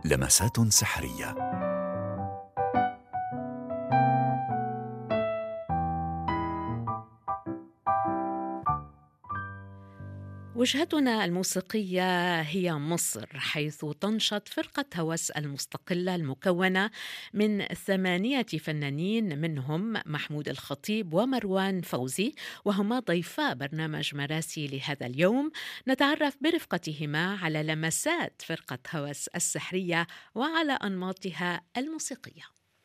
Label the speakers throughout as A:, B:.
A: لمسات سحريه
B: وجهتنا الموسيقية هي مصر حيث تنشط فرقة هوس المستقلة المكونة من ثمانية فنانين منهم محمود الخطيب ومروان فوزي وهما ضيفا برنامج مراسي لهذا اليوم نتعرف برفقتهما على لمسات فرقة هوس السحرية وعلى أنماطها الموسيقية.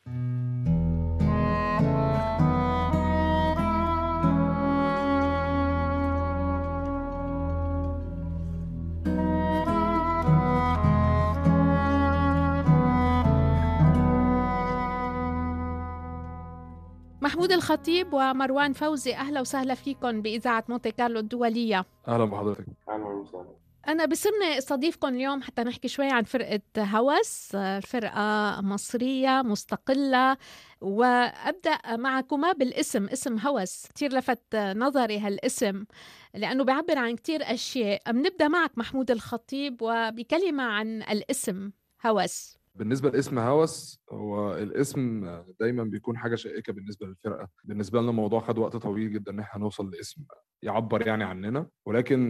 B: محمود الخطيب ومروان فوزي اهلا وسهلا فيكم باذاعه مونتي كارلو الدوليه
C: اهلا بحضرتك
D: اهلا وسهلا
B: انا بسرني استضيفكم اليوم حتى نحكي شوي عن فرقه هوس فرقه مصريه مستقله وابدا معكما بالاسم اسم هوس كثير لفت نظري هالاسم لانه بيعبر عن كثير اشياء بنبدا معك محمود الخطيب وبكلمه عن الاسم هوس
C: بالنسبه لاسم هوس هو الاسم دايما بيكون حاجه شائكه بالنسبه للفرقه بالنسبه لنا الموضوع خد وقت طويل جدا ان احنا نوصل لاسم يعبر يعني عننا ولكن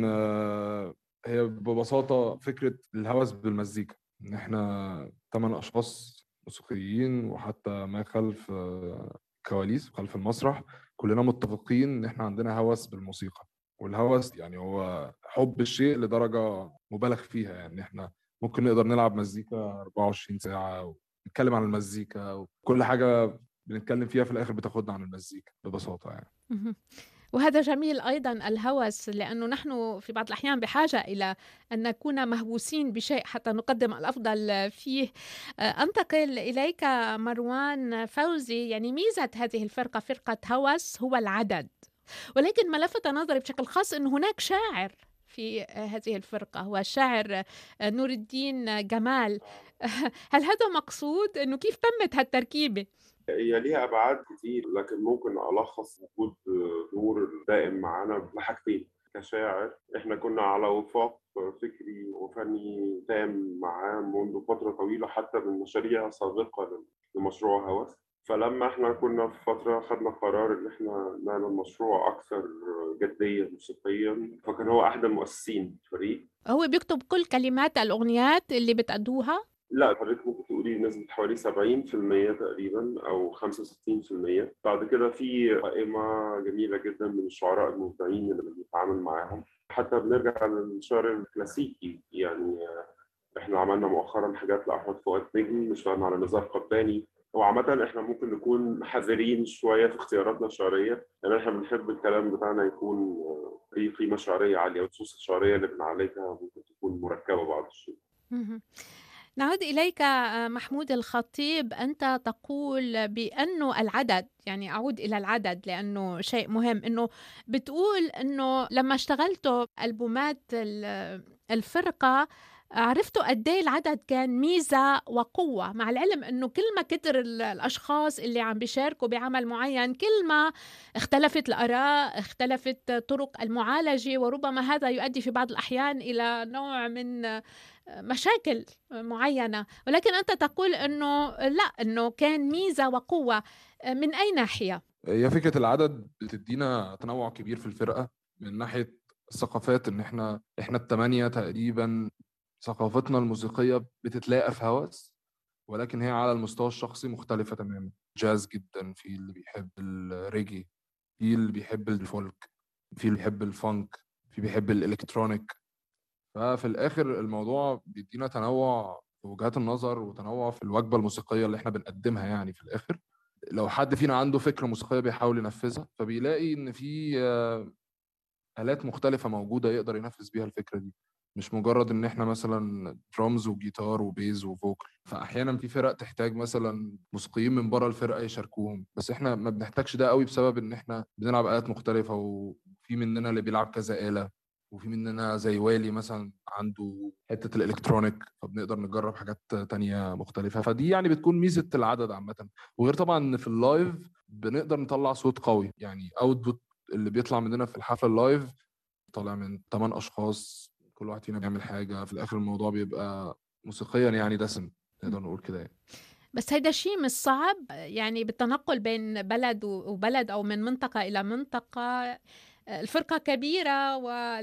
C: هي ببساطه فكره الهوس بالمزيكا ان احنا ثمان اشخاص موسيقيين وحتى ما خلف كواليس خلف المسرح كلنا متفقين ان احنا عندنا هوس بالموسيقى والهوس يعني هو حب الشيء لدرجه مبالغ فيها يعني احنا ممكن نقدر نلعب مزيكا 24 ساعة ونتكلم عن المزيكا وكل حاجة بنتكلم فيها في الآخر بتاخدنا عن المزيكا ببساطة يعني
B: وهذا جميل ايضا الهوس لانه نحن في بعض الاحيان بحاجه الى ان نكون مهووسين بشيء حتى نقدم الافضل فيه انتقل اليك مروان فوزي يعني ميزه هذه الفرقه فرقه هوس هو العدد ولكن ما لفت نظري بشكل خاص انه هناك شاعر في هذه الفرقة هو الشاعر نور الدين جمال هل هذا مقصود أنه كيف تمت هالتركيبة؟
D: هي ليها ابعاد كتير لكن ممكن الخص وجود نور دائم معانا بحاجتين كشاعر احنا كنا على وفاق فكري وفني تام معاه منذ فتره طويله حتى من مشاريع سابقه لمشروع هوس فلما احنا كنا في فترة خدنا قرار ان احنا نعمل مشروع اكثر جدية موسيقيا فكان هو احد المؤسسين الفريق
B: هو بيكتب كل كلمات الاغنيات اللي بتأدوها؟
D: لا حضرتك ممكن تقولي نسبة حوالي 70% تقريبا أو 65% بعد كده في قائمة جميلة جدا من الشعراء المبدعين اللي بنتعامل معاهم حتى بنرجع للشعر الكلاسيكي يعني احنا عملنا مؤخرا حاجات لأحمد فؤاد نجم اشتغلنا على نزار قباني وعامة احنا ممكن نكون حذرين شوية في اختياراتنا الشعرية لأن احنا بنحب الكلام بتاعنا يكون ليه قيمة شعرية عالية والنصوص الشعرية اللي بنعالجها ممكن تكون مركبة بعض الشيء.
B: نعود إليك محمود الخطيب أنت تقول بأنه العدد يعني أعود إلى العدد لأنه شيء مهم أنه بتقول أنه لما اشتغلتوا ألبومات الفرقة عرفتوا قد ايه العدد كان ميزه وقوه مع العلم انه كل ما كتر الاشخاص اللي عم بيشاركوا بعمل معين كل ما اختلفت الاراء اختلفت طرق المعالجه وربما هذا يؤدي في بعض الاحيان الى نوع من مشاكل معينه ولكن انت تقول انه لا انه كان ميزه وقوه من اي ناحيه
C: هي فكره العدد بتدينا تنوع كبير في الفرقه من ناحيه الثقافات ان احنا احنا الثمانيه تقريبا ثقافتنا الموسيقية بتتلاقى في هوس ولكن هي على المستوى الشخصي مختلفة تماما جاز جدا في اللي بيحب الريجي في اللي بيحب الفولك في اللي بيحب الفانك في بيحب الالكترونيك ففي الاخر الموضوع بيدينا تنوع في وجهات النظر وتنوع في الوجبة الموسيقية اللي احنا بنقدمها يعني في الاخر لو حد فينا عنده فكرة موسيقية بيحاول ينفذها فبيلاقي ان في آلات مختلفة موجودة يقدر ينفذ بيها الفكرة دي مش مجرد ان احنا مثلا درامز وجيتار وبيز وفوكل فاحيانا في فرق تحتاج مثلا موسيقيين من بره الفرقه يشاركوهم بس احنا ما بنحتاجش ده قوي بسبب ان احنا بنلعب آلات مختلفه وفي مننا اللي بيلعب كذا آلة وفي مننا زي والي مثلا عنده حته الالكترونيك فبنقدر نجرب حاجات تانية مختلفه فدي يعني بتكون ميزه العدد عامه وغير طبعا ان في اللايف بنقدر نطلع صوت قوي يعني اوتبوت اللي بيطلع مننا في الحفله اللايف طالع من 8 اشخاص كل واحد فينا بيعمل حاجه في الاخر الموضوع بيبقى موسيقيا يعني دسم نقدر نقول كده يعني
B: بس هيدا شيء مش صعب يعني بالتنقل بين بلد وبلد او من منطقه الى منطقه الفرقه كبيره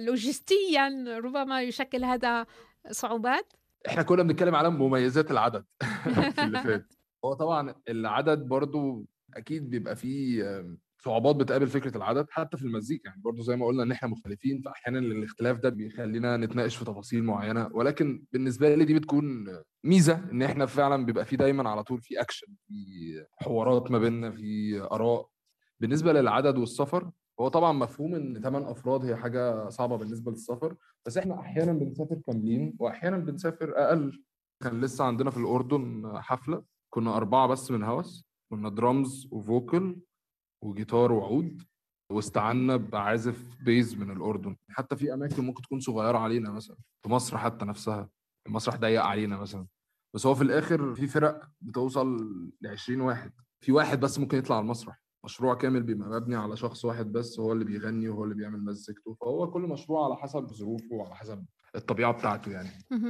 B: ولوجستيا ربما يشكل هذا صعوبات
C: احنا كنا بنتكلم على مميزات العدد في اللي فات هو طبعا العدد برضو اكيد بيبقى فيه صعوبات بتقابل فكره العدد حتى في المزيكا يعني برضه زي ما قلنا ان احنا مختلفين فاحيانا الاختلاف ده بيخلينا نتناقش في تفاصيل معينه ولكن بالنسبه لي دي بتكون ميزه ان احنا فعلا بيبقى في دايما على طول في اكشن في حوارات ما بيننا في اراء بالنسبه للعدد والسفر هو طبعا مفهوم ان ثمان افراد هي حاجه صعبه بالنسبه للسفر بس احنا احيانا بنسافر كاملين واحيانا بنسافر اقل كان لسه عندنا في الاردن حفله كنا اربعه بس من هوس كنا درامز وفوكل وجيتار وعود واستعنا بعازف بيز من الاردن حتى في اماكن ممكن تكون صغيره علينا مثلا في مصر حتى نفسها المسرح ضيق علينا مثلا بس هو في الاخر في فرق بتوصل ل 20 واحد في واحد بس ممكن يطلع على المسرح مشروع كامل بيبقى مبني على شخص واحد بس هو اللي بيغني وهو اللي بيعمل مزيكته فهو كل مشروع على حسب ظروفه وعلى حسب الطبيعه بتاعته يعني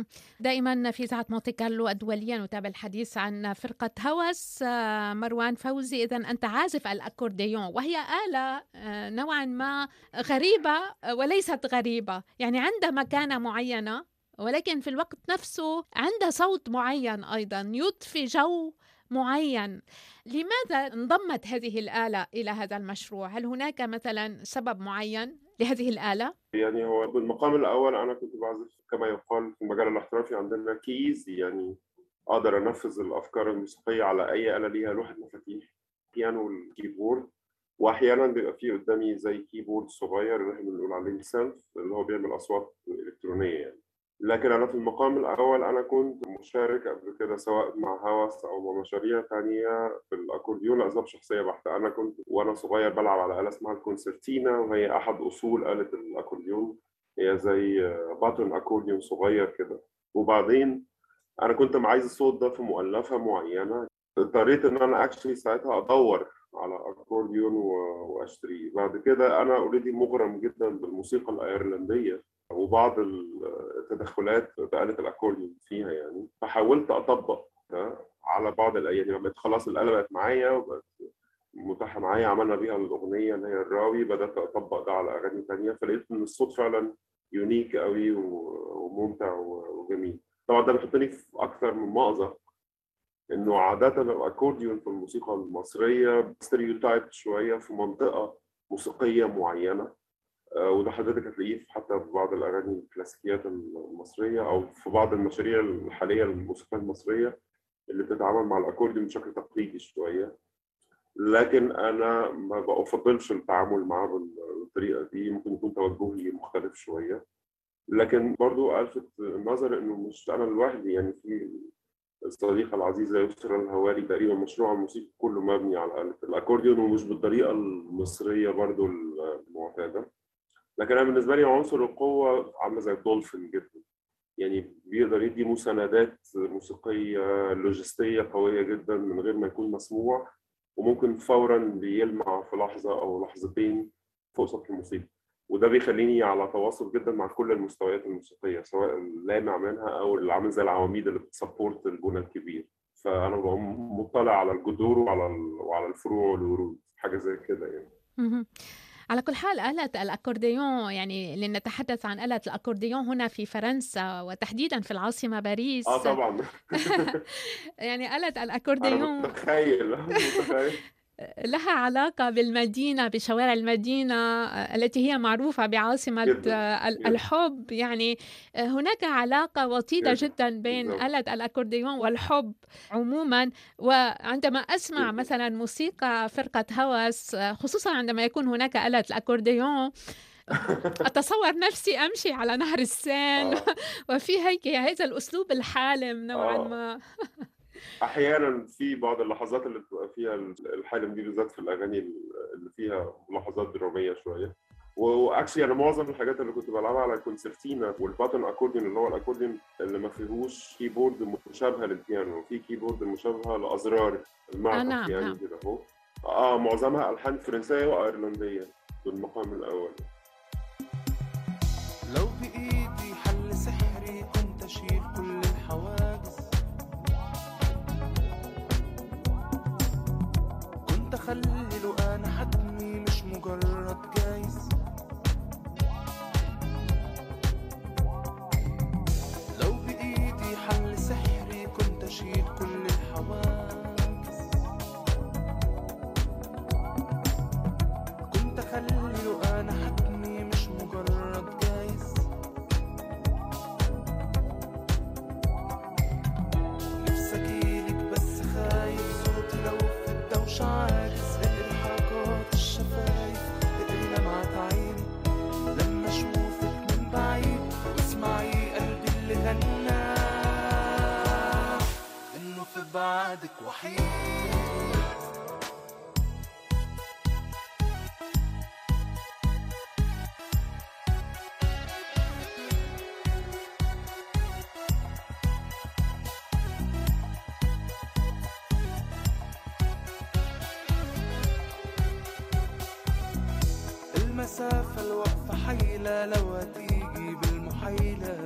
B: دائما في اذاعه مونتي كارلو الدوليه نتابع الحديث عن فرقه هوس آه، مروان فوزي اذا انت عازف الاكورديون وهي اله آه، نوعا ما غريبه وليست غريبه يعني عندها مكانه معينه ولكن في الوقت نفسه عندها صوت معين ايضا يضفي جو معين لماذا انضمت هذه الآلة إلى هذا المشروع؟ هل هناك مثلا سبب معين لهذه الآلة؟
D: يعني هو بالمقام الأول أنا كنت بعزف كما يقال في المجال الاحترافي عندنا كيز يعني أقدر أنفذ الأفكار الموسيقية على أي آلة ليها لوحة مفاتيح بيانو والكيبورد واحيانا بيبقى في قدامي زي كيبورد صغير اللي احنا بنقول عليه سيلف اللي هو بيعمل اصوات الكترونيه يعني لكن أنا في المقام الأول أنا كنت مشارك قبل كده سواء مع هوس أو مع مشاريع تانية في الأكورديون لأسباب شخصية بحتة أنا كنت وأنا صغير بلعب على آلة اسمها الكونسرتينا وهي أحد أصول آلة الأكورديون هي زي باتون أكورديون صغير كده وبعدين أنا كنت عايز الصوت ده في مؤلفة معينة اضطريت إن أنا أكشلي ساعتها أدور على اكورديون واشتريه بعد كده انا اوريدي مغرم جدا بالموسيقى الايرلنديه وبعض التدخلات بآلة الأكورديون فيها يعني فحاولت أطبق ده على بعض الأيام يعني خلاص الآلة بقت معايا وبقت متاحة معايا عملنا بيها الأغنية اللي هي الراوي بدأت أطبق ده على أغاني تانية فلقيت إن الصوت فعلا يونيك قوي وممتع وجميل طبعا ده بيحطني في أكثر من مأزق إنه عادة الأكورديون في الموسيقى المصرية ستيريوتايب شوية في منطقة موسيقية معينة آه، وده حضرتك هتلاقيه حتى في بعض الاغاني الكلاسيكيات المصريه او في بعض المشاريع الحاليه للموسيقى المصريه اللي بتتعامل مع الاكورديون بشكل تقليدي شويه لكن انا ما بفضلش التعامل معاه بالطريقه دي ممكن يكون توجهي مختلف شويه لكن برضو الفت النظر انه مش انا لوحدي يعني في الصديقة العزيزة يسرا الهواري تقريبا مشروع الموسيقى كله مبني على آلة الأكورديون ومش بالطريقة المصرية برضو المعتادة لكن انا بالنسبه لي عنصر القوه عامله زي الدولفين جدا يعني بيقدر يدي مساندات موسيقيه لوجستيه قويه جدا من غير ما يكون مسموع وممكن فورا بيلمع في لحظه او لحظتين فوق سطح الموسيقى وده بيخليني على تواصل جدا مع كل المستويات الموسيقيه سواء اللامع منها او اللي عامل زي العواميد اللي بتسبورت البنى الكبير فانا ببقى مطلع على الجذور وعلى وعلى الفروع والورود حاجه زي كده يعني
B: على كل حال آلة الأكورديون يعني لنتحدث عن آلة الأكورديون هنا في فرنسا وتحديدا في العاصمة باريس
D: اه طبعا
B: يعني آلة الأكورديون
D: أنا متخيل متخيل
B: لها علاقة بالمدينة بشوارع المدينة التي هي معروفة بعاصمة جداً. الحب يعني هناك علاقة وطيدة جدا بين آلة الأكورديون والحب عموما وعندما أسمع مثلا موسيقى فرقة هوس خصوصا عندما يكون هناك آلة الأكورديون أتصور نفسي أمشي على نهر السين آه. وفي هيك هذا الأسلوب الحالم نوعا آه. ما
D: احيانا في بعض اللحظات اللي بتبقى فيها الحالم دي بالذات في الاغاني اللي فيها لحظات دراميه شويه واكشلي انا معظم الحاجات اللي كنت بلعبها على الكونسرتينا والباتون اكورديون اللي هو الاكورديون اللي ما فيهوش كيبورد مشابهه للبيانو في كيبورد مشابهه لازرار المعزف آه نعم يعني نعم. كده اهو اه معظمها الحان فرنسيه وايرلنديه بالمقام الاول لو بايدي حل سحري كنت اشيل كل الحواجز
A: خلي له انا حتمي مش مجرد جايز لو بإيدي حل سحري كنت أشيل كل الحواجز كنت أخلي له أنا حتمي مش مجرد جايز نفسي أجيلك بس خايف صوتي لو في الدوشة عاجز اقري حركات الشفايف اقري لمعة عيني لما اشوفك من بعيد واسمعي قلبي اللي غنى انه في بعدك وحيد المسافة الوقفة حيلة لو هتيجي بالمحيلة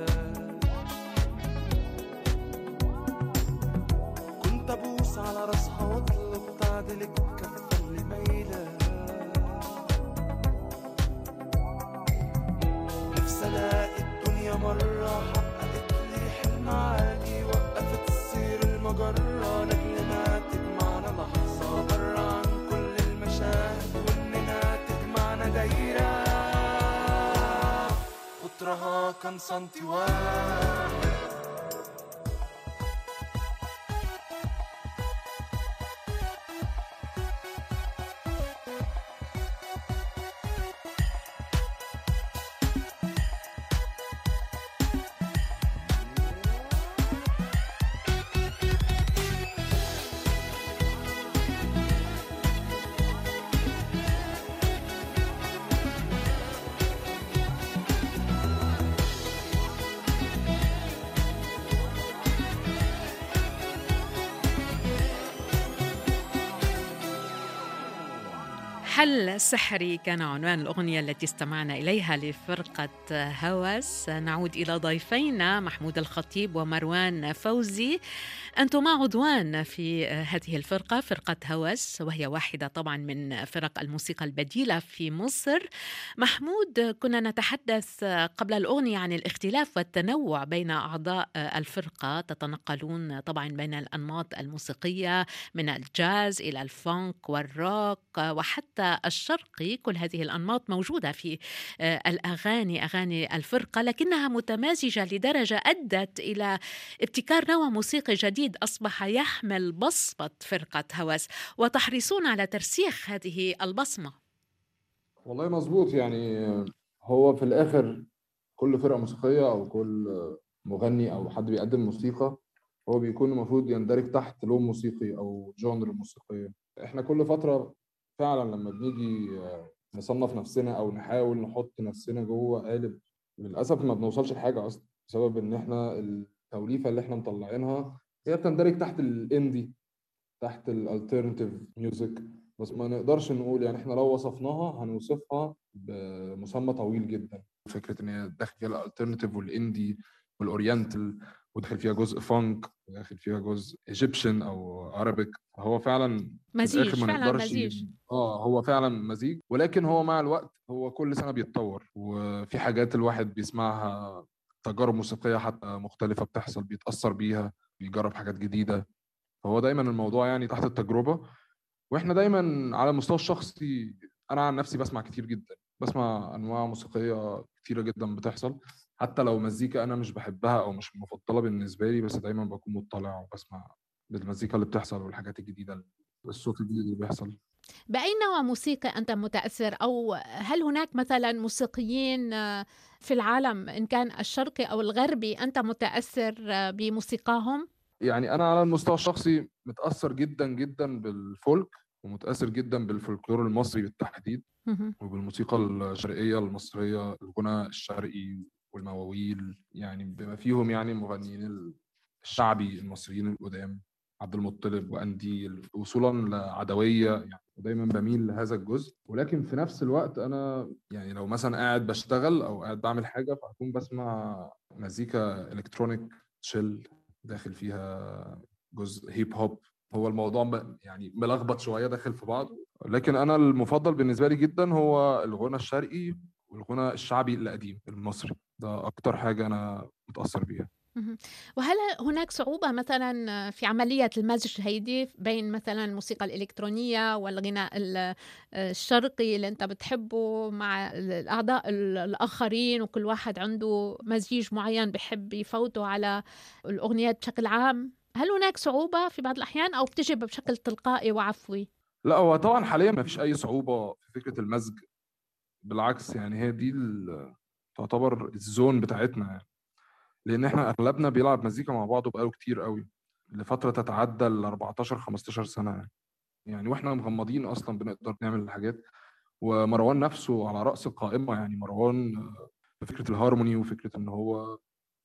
A: كنت أبوس على راسها وأطلب تعدل الكفة اللي مايلة نفسي ألاقي الدنيا مرة حققت لي حلم عادي وقفت السير المجرة لأجل ما تجمعنا لحظة برا عن كل المشاهد وإننا تجمعنا دايرة قطرها كان سنتي واحد
B: حل سحري كان عنوان الأغنية التي استمعنا إليها لفرقة هوس نعود إلى ضيفينا محمود الخطيب ومروان فوزي أنتما عضوان في هذه الفرقة فرقة هوس وهي واحدة طبعا من فرق الموسيقى البديلة في مصر محمود كنا نتحدث قبل الأغنية عن الاختلاف والتنوع بين أعضاء الفرقة تتنقلون طبعا بين الأنماط الموسيقية من الجاز إلى الفونك والروك وحتى الشرقي كل هذه الأنماط موجودة في الأغاني أغاني الفرقة لكنها متمازجة لدرجة أدت إلى ابتكار نوع موسيقي جديد أصبح يحمل بصمة فرقة هوس وتحرصون على ترسيخ هذه البصمة
C: والله مظبوط يعني هو في الآخر كل فرقة موسيقية أو كل مغني أو حد بيقدم موسيقى هو بيكون المفروض يندرج تحت لون موسيقي أو جانر موسيقية إحنا كل فترة فعلا لما بنيجي نصنف نفسنا او نحاول نحط نفسنا جوه قالب للاسف ما بنوصلش لحاجه اصلا بسبب ان احنا التوليفه اللي احنا مطلعينها هي بتندرج تحت الاندي تحت الالترناتيف ميوزك بس ما نقدرش نقول يعني احنا لو وصفناها هنوصفها بمسمى طويل جدا فكره ان هي داخل فيها الالترناتيف والاندي والاورينتال وداخل فيها جزء فانك وداخل فيها جزء ايجيبشن او عربيك هو فعلا
B: مزيج فعلا مزيج
C: اه هو فعلا مزيج ولكن هو مع الوقت هو كل سنه بيتطور وفي حاجات الواحد بيسمعها تجارب موسيقيه حتى مختلفه بتحصل بيتاثر بيها بيجرب حاجات جديده فهو دايما الموضوع يعني تحت التجربه واحنا دايما على المستوى الشخصي انا عن نفسي بسمع كتير جدا بسمع انواع موسيقيه كتيره جدا بتحصل حتى لو مزيكا انا مش بحبها او مش مفضله بالنسبه لي بس دايما بكون مطلع وبسمع بالمزيكا اللي بتحصل والحاجات الجديده الصوت الجديد اللي بيحصل
B: بأي نوع موسيقى أنت متأثر أو هل هناك مثلا موسيقيين في العالم إن كان الشرقي أو الغربي أنت متأثر بموسيقاهم؟
C: يعني أنا على المستوى الشخصي متأثر جدا جدا بالفولك ومتأثر جدا بالفولكلور المصري بالتحديد وبالموسيقى الشرقية المصرية الغنى الشرقي والمواويل يعني بما فيهم يعني المغنيين الشعبي المصريين القدام عبد المطلب وانديل وصولا لعدويه يعني ودايما بميل لهذا الجزء ولكن في نفس الوقت انا يعني لو مثلا قاعد بشتغل او قاعد بعمل حاجه فهكون بسمع مزيكا الكترونيك تشيل داخل فيها جزء هيب هوب هو الموضوع م- يعني ملخبط شويه داخل في بعضه لكن انا المفضل بالنسبه لي جدا هو الغنى الشرقي والغنى الشعبي القديم المصري ده اكتر حاجه انا متاثر بيها
B: مهم. وهل هناك صعوبة مثلا في عملية المزج هيدي بين مثلا الموسيقى الإلكترونية والغناء ال- الشرقي اللي أنت بتحبه مع الأعضاء ال- الآخرين وكل واحد عنده مزيج معين بحب يفوته على الأغنيات بشكل عام هل هناك صعوبة في بعض الأحيان أو بتجي بشكل تلقائي وعفوي؟
C: لا هو طبعا حاليا ما فيش اي صعوبه في فكره المزج بالعكس يعني هي دي ال- تعتبر الزون بتاعتنا يعني لان احنا اغلبنا بيلعب مزيكا مع بعض بقاله كتير قوي لفتره تتعدى ال 14 15 سنه يعني يعني واحنا مغمضين اصلا بنقدر نعمل الحاجات ومروان نفسه على راس القائمه يعني مروان آه، بفكره الهارموني وفكره ان هو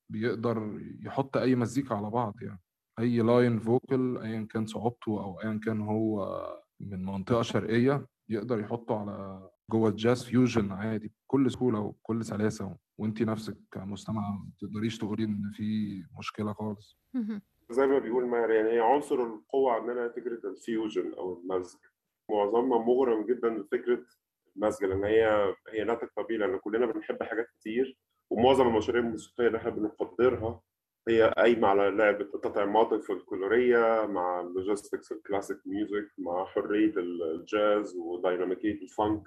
C: بيقدر يحط اي مزيكا على بعض يعني اي لاين فوكال ايا كان صعوبته او ايا كان هو من منطقه شرقيه يقدر يحطه على جوه الجاز فيوجن عادي بكل سهوله وبكل سلاسه وانت نفسك كمستمع ما تقدريش تقولي ان في مشكله خالص
B: مهم.
D: زي ما بيقول ماهر يعني هي عنصر القوة عندنا فكرة الفيوجن أو المزج معظمنا مغرم جدا بفكرة المزج لأن هي هي ناتج طبيعي لأن كلنا بنحب حاجات كتير ومعظم المشاريع الموسيقية اللي احنا بنقدرها هي قايمة على لعبة التطعيمات الفولكلورية مع اللوجيستكس الكلاسيك ميوزك مع حرية الجاز وديناميكية الفانك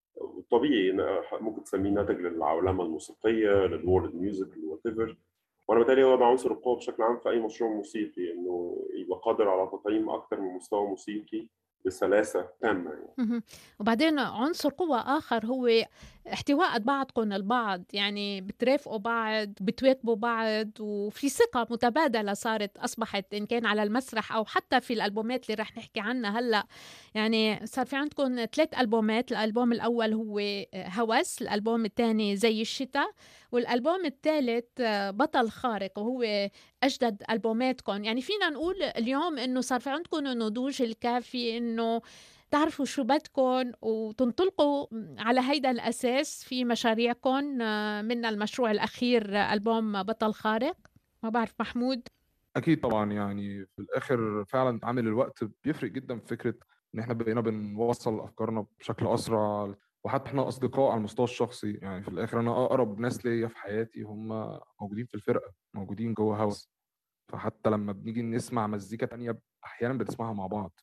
D: طبيعي إن- ممكن تسميه ناتج للعولمة الموسيقية للورد ميوزك وات وانا بالتالي هو ده عنصر القوه بشكل عام في اي مشروع موسيقي انه يبقى قادر على تطعيم اكثر من مستوى موسيقي بسلاسه تامه يعني.
B: مهم. وبعدين عنصر قوة آخر هو احتواء بعضكم البعض يعني بترافقوا بعض بتواكبوا بعض وفي ثقة متبادلة صارت أصبحت إن كان على المسرح أو حتى في الألبومات اللي رح نحكي عنها هلأ يعني صار في عندكم ثلاث ألبومات الألبوم الأول هو هوس الألبوم الثاني زي الشتاء والألبوم الثالث بطل خارق وهو أجدد ألبوماتكم يعني فينا نقول اليوم إنه صار في عندكم النضوج الكافي إنه تعرفوا شو بدكم وتنطلقوا على هيدا الأساس في مشاريعكم آه، من المشروع الأخير آه، ألبوم بطل خارق ما بعرف محمود
C: اكيد طبعا يعني في الاخر فعلا عامل الوقت بيفرق جدا في فكره ان احنا بقينا بنوصل افكارنا بشكل اسرع وحتى احنا اصدقاء على المستوى الشخصي يعني في الاخر انا اقرب ناس ليا في حياتي هم موجودين في الفرقه موجودين جوه هوس فحتى لما بنيجي نسمع مزيكا تانية احيانا بنسمعها مع بعض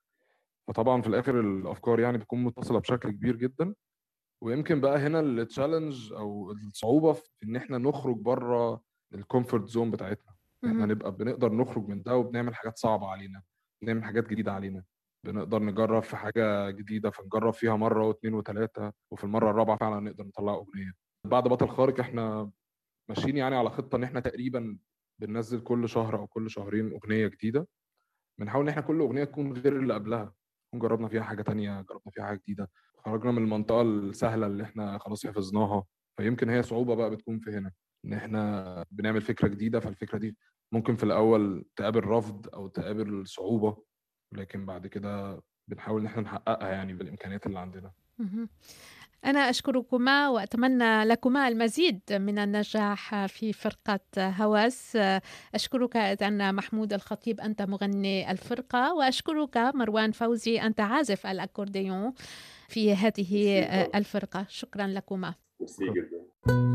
C: فطبعا في الاخر الافكار يعني بتكون متصله بشكل كبير جدا ويمكن بقى هنا التشالنج او الصعوبه في ان احنا نخرج بره الكومفورت زون بتاعتنا احنا
B: مهم.
C: نبقى بنقدر نخرج من ده وبنعمل حاجات صعبه علينا بنعمل حاجات جديده علينا بنقدر نجرب في حاجه جديده فنجرب فيها مره واثنين وثلاثه وفي المره الرابعه فعلا نقدر نطلع اغنيه بعد بطل خارق احنا ماشيين يعني على خطه ان احنا تقريبا بننزل كل شهر او كل شهرين اغنيه جديده بنحاول ان احنا كل اغنيه تكون غير اللي قبلها نكون جربنا فيها حاجه تانية جربنا فيها حاجه جديده خرجنا من المنطقه السهله اللي احنا خلاص حفظناها فيمكن هي صعوبه بقى بتكون في هنا ان احنا بنعمل فكره جديده فالفكره دي ممكن في الاول تقابل رفض او تقابل صعوبه لكن بعد كده بنحاول ان احنا نحققها يعني بالامكانيات اللي عندنا
B: مهم. أنا أشكركما وأتمنى لكما المزيد من النجاح في فرقة هواس أشكرك إذن محمود الخطيب أنت مغني الفرقة وأشكرك مروان فوزي أنت عازف الأكورديون في هذه الفرقة شكرا لكما
D: ميرسي جدا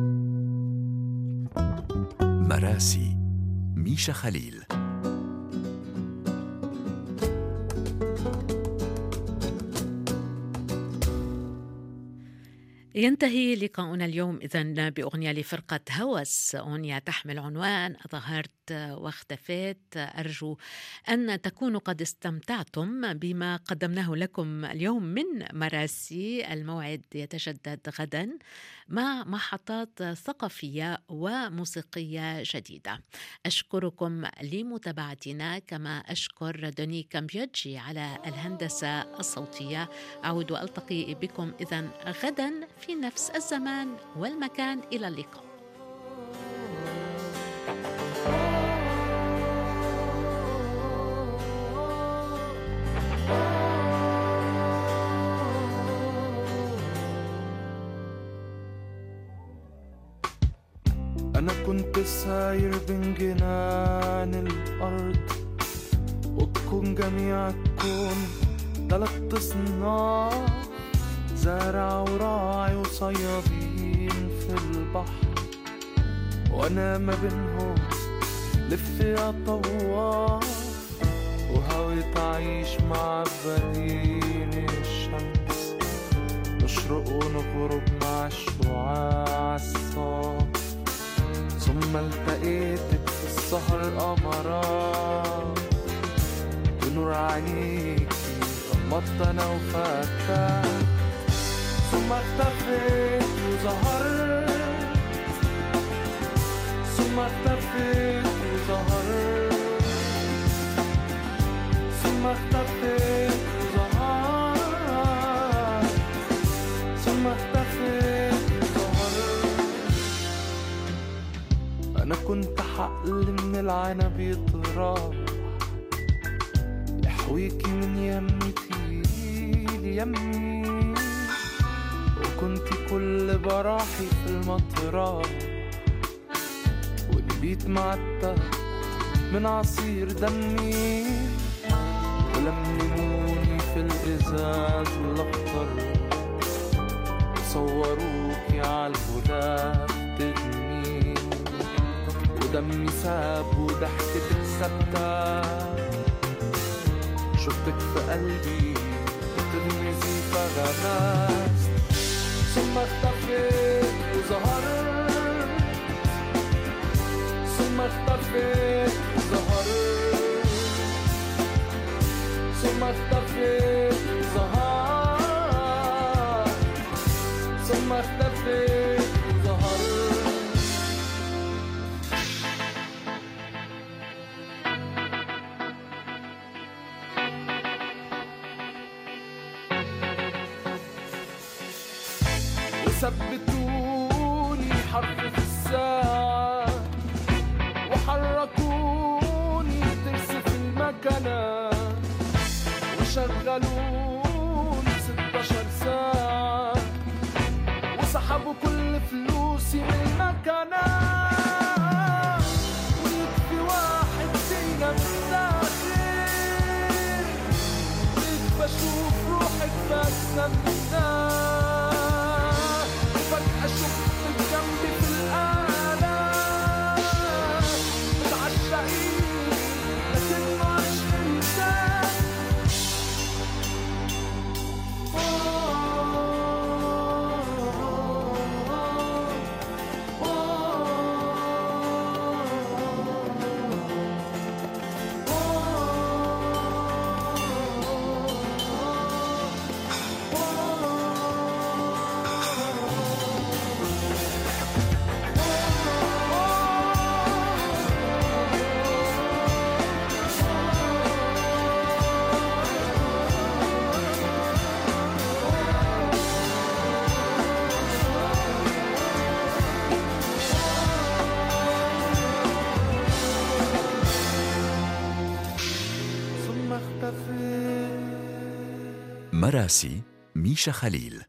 E: مراسي ميشا خليل
B: ينتهي لقاؤنا اليوم إذا بأغنية لفرقة هوس أغنية تحمل عنوان ظهرت واختفيت أرجو أن تكونوا قد استمتعتم بما قدمناه لكم اليوم من مراسي الموعد يتجدد غدا مع محطات ثقافية وموسيقية جديدة أشكركم لمتابعتنا كما أشكر دوني كامبيوجي على الهندسة الصوتية أعود وألتقي بكم إذا غدا في نفس الزمان والمكان إلى اللقاء
A: أنا كنت ساير بين جنان الأرض نكون جميع الكون تلات أصناف زارع وراعي وصيادين في البحر وأنا ما بينهم لف يا طواف وهويت أعيش مع بدين الشمس نشرق ونغرب مع الشعاع الصاف ثم التقيتك في السهر قمرات بنور عينيكي غمضت أنا وفتحت ثم اختفيت وظهرت ثم اختفيت وظهرت ثم اختفيت وظهرت ثم اختفيت وظهرت أنا كنت حقل من العنب يطرح يحويكي من يمتي ليمي وكنت كل براحي في المطرح ونبيت معتب من عصير دمي ولملموني في الإزاز الأخضر صوروكي عالغلاف تغني ودمي ساب وضحكتك ثابتة شفتك في قلبي بتلمسي فغمست ثم اختفيت وظهرت ثم اختفيت وظهرت ثم اختفيت وظهرت ثم اختفيت وظهرت وثبتوني حرف في الساعة وحركوني ترس في المكنة وشغلوني 16 ساعة وسحبوا كل فلوسي من المكنة ويكفي واحد فينا متاخر ويكفي اشوف روحك بس وفجأة شفتك جنبي في الآلة متعشقين لكن مش انسان ثم اختفيت
E: مراسي ميشا خليل